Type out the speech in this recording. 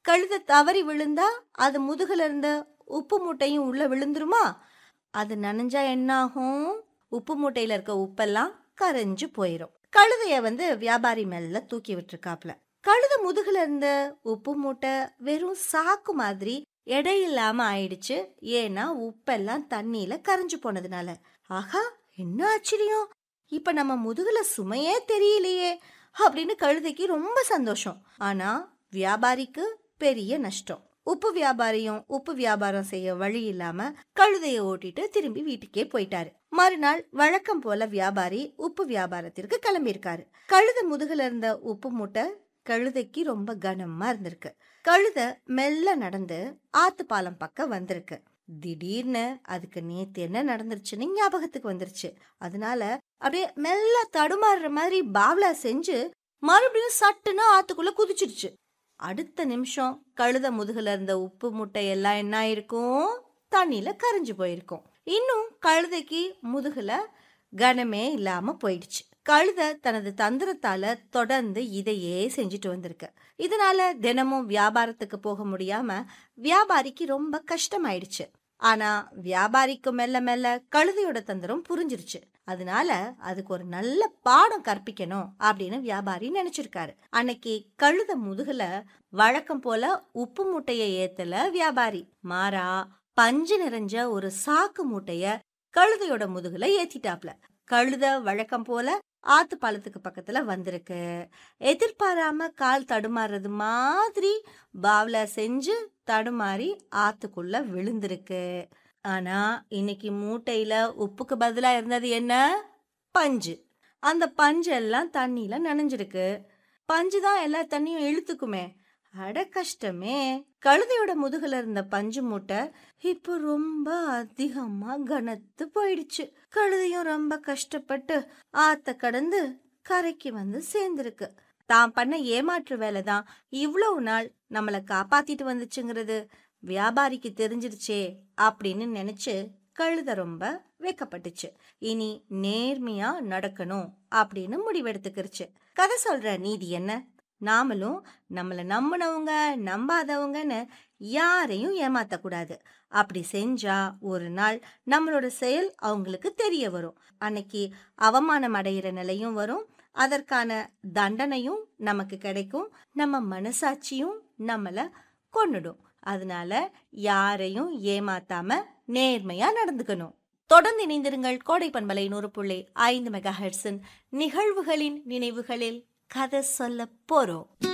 கழுத தவறி விழுந்தா அது முதுகுல இருந்த உப்பு மூட்டையும் உள்ள விழுந்துருமா அது நனைஞ்சா என்னாகும் உப்பு மூட்டையில இருக்க உப்பெல்லாம் கரைஞ்சு போயிடும் கழுதைய வந்து வியாபாரி மேல தூக்கி விட்டுருக்காப்ல கழுத முதுகுல இருந்த உப்பு மூட்டை வெறும் சாக்கு மாதிரி எடையில்லாம ஆயிடுச்சு ஏன்னா உப்பெல்லாம் தண்ணியில கரைஞ்சு போனதுனால ஆஹா என்ன ஆச்சரியம் இப்ப நம்ம முதுகுல சுமையே தெரியலையே அப்படின்னு கழுதைக்கு ரொம்ப சந்தோஷம் ஆனா வியாபாரிக்கு பெரிய நஷ்டம் உப்பு வியாபாரியும் உப்பு வியாபாரம் செய்ய வழி இல்லாம கழுதைய ஓட்டிட்டு திரும்பி வீட்டுக்கே போயிட்டாரு மறுநாள் வழக்கம் போல வியாபாரி உப்பு வியாபாரத்திற்கு கிளம்பியிருக்காரு கழுத முதுகுல இருந்த உப்பு மூட்டை கழுதைக்கு ரொம்ப கனமா இருந்திருக்கு கழுத மெல்ல நடந்து ஆத்துப்பாலம் பக்கம் வந்திருக்கு திடீர்னு அதுக்கு நேத்து என்ன நடந்துருச்சுன்னு ஞாபகத்துக்கு வந்துருச்சு அதனால அப்படியே மெல்ல தடுமாறுற மாதிரி பாவ்லா செஞ்சு மறுபடியும் சட்டுன்னு ஆத்துக்குள்ள குதிச்சிருச்சு அடுத்த நிமிஷம் கழுத முதுகுல இருந்த உப்பு முட்டை எல்லாம் என்ன ஆயிருக்கும் தண்ணியில கரைஞ்சு போயிருக்கும் இன்னும் கழுதைக்கு முதுகுல கனமே இல்லாம போயிடுச்சு கழுத தனது தந்திரத்தால தொடர்ந்து இதையே செஞ்சுட்டு வந்திருக்கு இதனால தினமும் வியாபாரத்துக்கு போக முடியாம வியாபாரிக்கு ரொம்ப கஷ்டமாயிடுச்சு ஆனா வியாபாரிக்கு மெல்ல மெல்ல கழுதையோட தந்திரம் புரிஞ்சிருச்சு அதனால அதுக்கு ஒரு நல்ல பாடம் கற்பிக்கணும் அப்படின்னு வியாபாரி நினைச்சிருக்காரு அன்னைக்கு கழுத முதுகுல வழக்கம் போல உப்பு மூட்டைய ஏத்தல வியாபாரி மாறா பஞ்சு நிறைஞ்ச ஒரு சாக்கு மூட்டைய கழுதையோட முதுகுல ஏத்திட்டாப்ல கழுத வழக்கம் போல ஆத்து பாலத்துக்கு பக்கத்துல வந்திருக்கு எதிர்பாராம கால் தடுமாறுறது மாதிரி பாவ்ல செஞ்சு தடுமாறி ஆத்துக்குள்ள விழுந்திருக்கு ஆனா இன்னைக்கு மூட்டையில உப்புக்கு பதிலா இருந்தது என்ன பஞ்சு அந்த பஞ்சு எல்லாம் தண்ணியில நனைஞ்சிருக்கு பஞ்சு தான் எல்லா தண்ணியும் இழுத்துக்குமே அட கஷ்டமே கழுதையோட முதுகுல இருந்த பஞ்சு மூட்டை இப்போ ரொம்ப அதிகமா கனத்து போயிடுச்சு கழுதையும் ரொம்ப கஷ்டப்பட்டு ஆத்த கடந்து கரைக்கு வந்து சேர்ந்திருக்கு தான் பண்ண ஏமாற்று வேலை தான் இவ்வளவு நாள் நம்மளை காப்பாத்திட்டு வந்துச்சுங்கிறது வியாபாரிக்கு தெரிஞ்சிருச்சே அப்படின்னு நினைச்சு கழுத ரொம்ப வெக்கப்பட்டுச்சு இனி நேர்மையா நடக்கணும் அப்படின்னு முடிவெடுத்துக்கிருச்சு கதை சொல்ற நீதி என்ன நாமளும் நம்மளை நம்பினவங்க நம்பாதவங்கன்னு யாரையும் ஏமாத்தக்கூடாது அப்படி செஞ்சா ஒரு நாள் நம்மளோட செயல் அவங்களுக்கு தெரிய வரும் அன்னைக்கு அவமானம் அடையிற நிலையும் வரும் அதற்கான தண்டனையும் நமக்கு கிடைக்கும் நம்ம மனசாட்சியும் நம்மள கொன்னுடும் அதனால யாரையும் ஏமாத்தாம நேர்மையா நடந்துக்கணும் தொடர்ந்து இணைந்திருங்கள் கோடை பண்பலை நூறு புள்ளி ஐந்து மெகா நிகழ்வுகளின் நினைவுகளில் கதை சொல்ல போறோம்